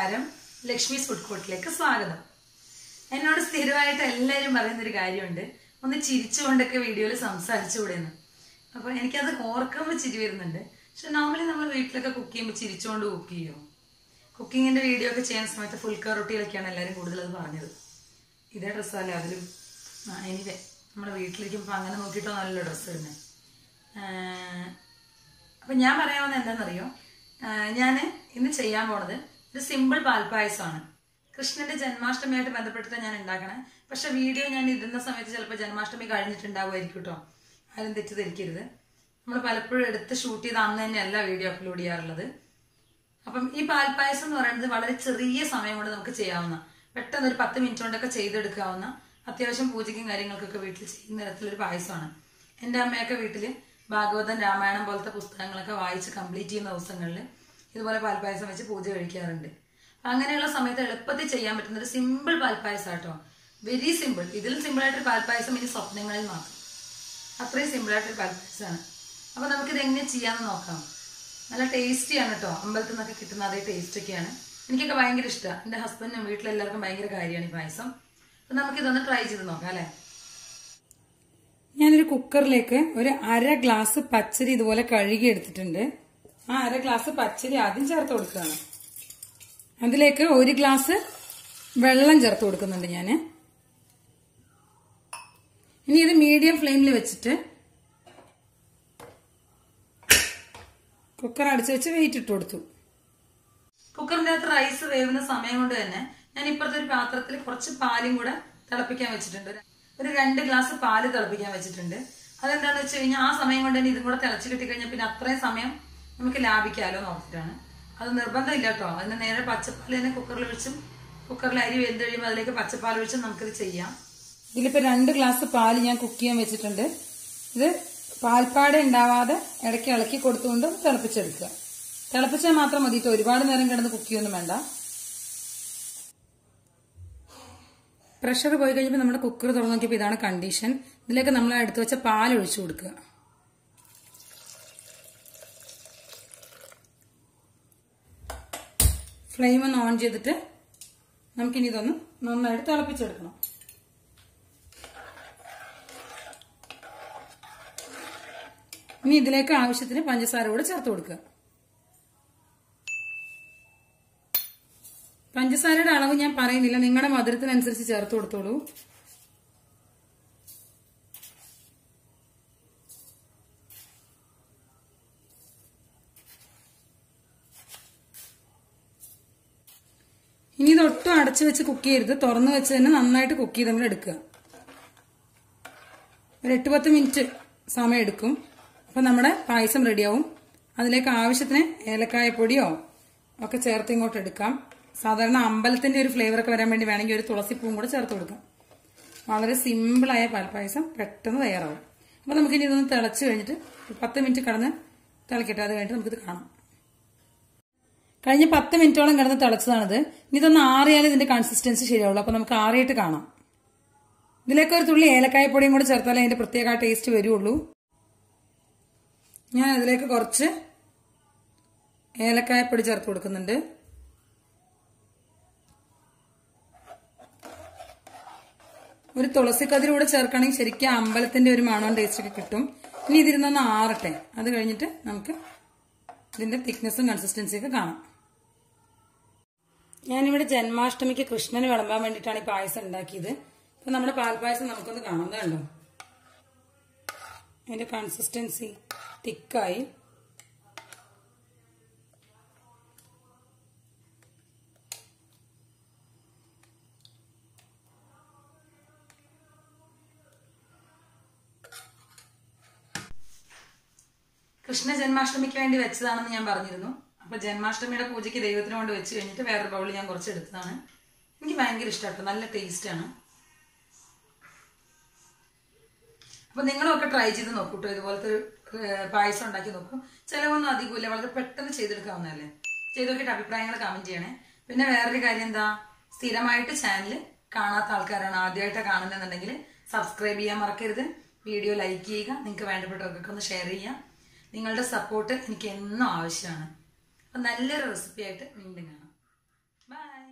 നമസ്കാരം ലക്ഷ്മീസ് ഫുഡ് കോർട്ടിലേക്ക് സ്വാഗതം എന്നോട് സ്ഥിരമായിട്ട് എല്ലാവരും പറയുന്നൊരു കാര്യമുണ്ട് ഒന്ന് ചിരിച്ചുകൊണ്ടൊക്കെ വീഡിയോയിൽ സംസാരിച്ചുകൂടെയെന്ന് അപ്പോൾ എനിക്കത് ഓർക്കുമ്പോൾ ചിരി വരുന്നുണ്ട് പക്ഷെ നോർമലി നമ്മൾ വീട്ടിലൊക്കെ കുക്ക് ചെയ്യുമ്പോൾ ചിരിച്ചുകൊണ്ട് കുക്ക് ചെയ്യുമോ കുക്കിങ്ങിന്റെ വീഡിയോ ഒക്കെ ചെയ്യുന്ന സമയത്ത് ഫുൾ കർ റൊട്ടിയിലൊക്കെയാണ് എല്ലാവരും കൂടുതൽ അത് പറഞ്ഞത് ഇതേ ഡ്രസ്സല്ലേ അതിലും എനിവേ നമ്മുടെ വീട്ടിലിരിക്കുമ്പോൾ അങ്ങനെ നോക്കിയിട്ടോ നല്ല ഡ്രസ്സ് ഇടുന്നത് അപ്പം ഞാൻ പറയാൻ വന്നത് എന്താണെന്നറിയോ ഞാൻ ഇന്ന് ചെയ്യാൻ പോണത് ഒരു സിമ്പിൾ പാൽപ്പായസമാണ് കൃഷ്ണന്റെ ജന്മാഷ്ടമിയായിട്ട് ബന്ധപ്പെട്ടിട്ട് ഞാൻ ഉണ്ടാക്കണേ പക്ഷെ വീഡിയോ ഞാൻ ഇടുന്ന സമയത്ത് ചിലപ്പോൾ ജന്മാഷ്ടമി കഴിഞ്ഞിട്ടുണ്ടാവുമായിരിക്കും കേട്ടോ ആരും തെറ്റിദ്ധരിക്കരുത് നമ്മൾ പലപ്പോഴും എടുത്ത് ഷൂട്ട് ചെയ്ത് അന്ന് തന്നെയല്ല വീഡിയോ അപ്ലോഡ് ചെയ്യാറുള്ളത് അപ്പം ഈ പാൽപ്പായസം എന്ന് പറയുന്നത് വളരെ ചെറിയ സമയം കൊണ്ട് നമുക്ക് ചെയ്യാവുന്ന പെട്ടെന്ന് ഒരു പത്ത് മിനിറ്റ് കൊണ്ടൊക്കെ ചെയ്തെടുക്കാവുന്ന അത്യാവശ്യം പൂജയ്ക്കും കാര്യങ്ങൾക്കൊക്കെ വീട്ടിൽ ചെയ്യുന്ന തരത്തിലൊരു പായസമാണ് എൻ്റെ അമ്മയൊക്കെ വീട്ടിൽ ഭാഗവതം രാമായണം പോലത്തെ പുസ്തകങ്ങളൊക്കെ വായിച്ച് കംപ്ലീറ്റ് ചെയ്യുന്ന ദിവസങ്ങളിൽ ഇതുപോലെ പാൽപ്പായസം വെച്ച് പൂജ കഴിക്കാറുണ്ട് അങ്ങനെയുള്ള സമയത്ത് എളുപ്പത്തിൽ ചെയ്യാൻ പറ്റുന്ന ഒരു സിമ്പിൾ പാൽപ്പായസം കേട്ടോ വെരി സിമ്പിൾ ഇതിലും സിമ്പിൾ ആയിട്ടൊരു പാൽപ്പായസം ഇനി സ്വപ്നങ്ങളിൽ മാത്രം അത്രയും സിമ്പിൾ ആയിട്ടൊരു പാൽപ്പായസമാണ് അപ്പൊ നമുക്കിത് എങ്ങനെ ചെയ്യാമെന്ന് നോക്കാം നല്ല ടേസ്റ്റിയാണ് കേട്ടോ അമ്പലത്തിൽ നിന്നൊക്കെ കിട്ടുന്ന അതേ ടേസ്റ്റ് ഒക്കെയാണ് എനിക്കൊക്കെ ഭയങ്കര ഇഷ്ടമാണ് എൻ്റെ ഹസ്ബൻഡിനും വീട്ടിലെല്ലാവർക്കും ഭയങ്കര കാര്യമാണ് ഈ പായസം അപ്പൊ നമുക്കിതൊന്ന് ട്രൈ ചെയ്ത് നോക്കാം അല്ലേ ഞാനൊരു കുക്കറിലേക്ക് ഒരു അര ഗ്ലാസ് പച്ചരി ഇതുപോലെ കഴുകി എടുത്തിട്ടുണ്ട് ആ അര ഗ്ലാസ് പച്ചരി ആദ്യം ചേർത്ത് കൊടുക്കുകയാണ് അതിലേക്ക് ഒരു ഗ്ലാസ് വെള്ളം ചേർത്ത് കൊടുക്കുന്നുണ്ട് ഞാൻ ഇനി ഇത് മീഡിയം ഫ്ലെയിമിൽ വെച്ചിട്ട് കുക്കർ അടച്ചു വെച്ച് വെയിറ്റ് ഇട്ട് കൊടുത്തു കുക്കറിന്റെ അകത്ത് റൈസ് വേവുന്ന സമയം കൊണ്ട് തന്നെ ഞാൻ ഇപ്പുറത്തെ ഒരു പാത്രത്തിൽ കുറച്ച് പാലും കൂടെ തിളപ്പിക്കാൻ വെച്ചിട്ടുണ്ട് ഒരു- ഒരു രണ്ട് ഗ്ലാസ് പാല് തിളപ്പിക്കാൻ വെച്ചിട്ടുണ്ട് അതെന്താണെന്ന് വെച്ച് കഴിഞ്ഞാൽ ആ സമയം കൊണ്ട് തന്നെ ഇതും കൂടെ തിളച്ച് കിട്ടിക്കഴിഞ്ഞാൽ പിന്നെ അത്രയും സമയം നമുക്ക് ലാഭിക്കാമല്ലോ എന്ന് ഓർത്തിട്ടാണ് അത് നിർബന്ധമില്ല കേട്ടോ അതിന് നേരെ പച്ചപ്പാൽ തന്നെ കുക്കറിൽ ഒഴിച്ചും കുക്കറിൽ അരി വെന്ത് കഴിയുമ്പോൾ അതിലേക്ക് പച്ചപ്പാൽ ഒഴിച്ചും നമുക്കിത് ചെയ്യാം ഇതിലിപ്പോ രണ്ട് ഗ്ലാസ് പാല് ഞാൻ കുക്ക് ചെയ്യാൻ വെച്ചിട്ടുണ്ട് ഇത് പാൽപ്പാട ഉണ്ടാവാതെ ഇടയ്ക്ക് ഇളക്കി കൊടുത്തുകൊണ്ട് തിളപ്പിച്ചെടുക്കുക തിളപ്പിച്ചാൽ മാത്രം മതി ട്ടോ. ഒരുപാട് നേരം കിടന്ന് കുക്ക് ചെയ്യൊന്നും വേണ്ട പ്രഷർ പോയി കഴിയുമ്പോൾ നമ്മുടെ കുക്കർ തുറന്നു നോക്കിയപ്പോൾ ഇതാണ് കണ്ടീഷൻ ഇതിലേക്ക് നമ്മൾ എടുത്തു വെച്ച പാൽ ഒഴിച്ചു കൊടുക്കുക ഫ്ലെയിം ഒന്ന് ഓൺ ചെയ്തിട്ട് നമുക്കിനി ഇതൊന്ന് നന്നായിട്ട് തിളപ്പിച്ചെടുക്കണം ഇനി ഇതിലേക്ക് ആവശ്യത്തിന് പഞ്ചസാര കൂടെ ചേർത്ത് കൊടുക്കുക പഞ്ചസാരയുടെ അളവ് ഞാൻ പറയുന്നില്ല നിങ്ങളുടെ മധുരത്തിനനുസരിച്ച് ചേർത്ത് കൊടുത്തോളൂ ഇനി ഇത് ഒട്ടും അടച്ചു വെച്ച് കുക്ക് ചെയ്യരുത് തുറന്നു വെച്ച് തന്നെ നന്നായിട്ട് കുക്ക് ചെയ്ത് നമ്മൾ എടുക്കുക ഒരു എട്ട് പത്ത് മിനിറ്റ് സമയം എടുക്കും അപ്പൊ നമ്മുടെ പായസം റെഡിയാവും അതിലേക്ക് ആവശ്യത്തിന് ഏലക്കായപ്പൊടിയോ ഒക്കെ ചേർത്ത് ഇങ്ങോട്ട് എടുക്കാം സാധാരണ അമ്പലത്തിന്റെ ഒരു ഫ്ലേവർ ഒക്കെ വരാൻ വേണ്ടി വേണമെങ്കിൽ ഒരു തുളസിപ്പൂവും കൂടെ ചേർത്ത് കൊടുക്കാം വളരെ സിമ്പിളായ പാൽപ്പായസം പെട്ടെന്ന് തയ്യാറാവും അപ്പൊ നമുക്കിനി ഇതൊന്ന് തിളച്ച് കഴിഞ്ഞിട്ട് ഒരു പത്ത് മിനിറ്റ് കടന്ന് തിളക്കട്ടെ അത് കഴിഞ്ഞിട്ട് നമുക്കിത് കാണാം കഴിഞ്ഞ പത്ത് മിനിറ്റോളം കിടന്ന് തിളച്ചതാണിത് ഇനി ഇതൊന്ന് ആറിയാൽ ഇതിന്റെ കൺസിസ്റ്റൻസി ശരിയാവുള്ളൂ അപ്പൊ നമുക്ക് ആറിയിട്ട് കാണാം ഇതിലേക്ക് ഒരു തുള്ളി ഏലക്കായപ്പൊടിയും കൂടി ചേർത്താലേ അതിന്റെ പ്രത്യേക ടേസ്റ്റ് വരുള്ളൂ ഞാൻ അതിലേക്ക് കുറച്ച് ഏലക്കായപ്പൊടി ചേർത്ത് കൊടുക്കുന്നുണ്ട് ഒരു തുളസിക്കതിരി കൂടെ ചേർക്കുകയാണെങ്കിൽ ശരിക്കും അമ്പലത്തിന്റെ ഒരു മണവും ടേസ്റ്റ് ഒക്കെ കിട്ടും ഇനി ഇതിരുന്നൊന്ന് ആറട്ടെ അത് കഴിഞ്ഞിട്ട് നമുക്ക് ഇതിന്റെ തിക്നെസ്സും കൺസിസ്റ്റൻസിയും ഒക്കെ കാണാം ഞാനിവിടെ ജന്മാഷ്ടമിക്ക് കൃഷ്ണന് വിളമ്പാൻ വേണ്ടിയിട്ടാണ് ഈ പായസം ഉണ്ടാക്കിയത് ഇപ്പൊ നമ്മുടെ പാൽപ്പായസം നമുക്കൊന്ന് കാണാം ഇത് കണ്ടോ അതിന്റെ കൺസിസ്റ്റൻസി തിക്കായി കൃഷ്ണ ജന്മാഷ്ടമിക്ക് വേണ്ടി വെച്ചതാണെന്ന് ഞാൻ പറഞ്ഞിരുന്നു അപ്പൊ ജന്മാഷ്ടമിയുടെ പൂജയ്ക്ക് ദൈവത്തിന് കൊണ്ട് വെച്ച് കഴിഞ്ഞിട്ട് വേറൊരു ബൗളിൽ ഞാൻ കുറച്ച് എടുത്തതാണ് എനിക്ക് ഭയങ്കര ഇഷ്ടമാട്ടോ നല്ല ടേസ്റ്റ് ആണ് അപ്പൊ നിങ്ങളൊക്കെ ട്രൈ ചെയ്ത് നോക്കൂ കേട്ടോ ഇതുപോലത്തെ ഒരു, ഏർ, പായസം ഉണ്ടാക്കി നോക്കൂ ചിലവൊന്നും അധികമില്ല വളരെ പെട്ടെന്ന് ചെയ്തെടുക്കാവുന്നതല്ലേ ചെയ്ത് നോക്കിയിട്ട് അഭിപ്രായങ്ങൾ കമന്റ് ചെയ്യണേ പിന്നെ വേറൊരു കാര്യം എന്താ സ്ഥിരമായിട്ട് ചാനൽ കാണാത്ത ആൾക്കാരാണ് ആദ്യമായിട്ട് കാണുന്നതെന്നുണ്ടെങ്കിൽ സബ്സ്ക്രൈബ് ചെയ്യാൻ മറക്കരുത് വീഡിയോ ലൈക്ക് ചെയ്യുക നിങ്ങൾക്ക് വേണ്ടപ്പെട്ടവർക്കൊക്കെ ഒന്ന് ഷെയർ ചെയ്യാം നിങ്ങളുടെ സപ്പോർട്ട് എനിക്ക് എന്നും ആവശ്യമാണ് അപ്പം നല്ലൊരു റെസിപ്പി ആയിട്ട് വീണ്ടും കാണാം ബൈ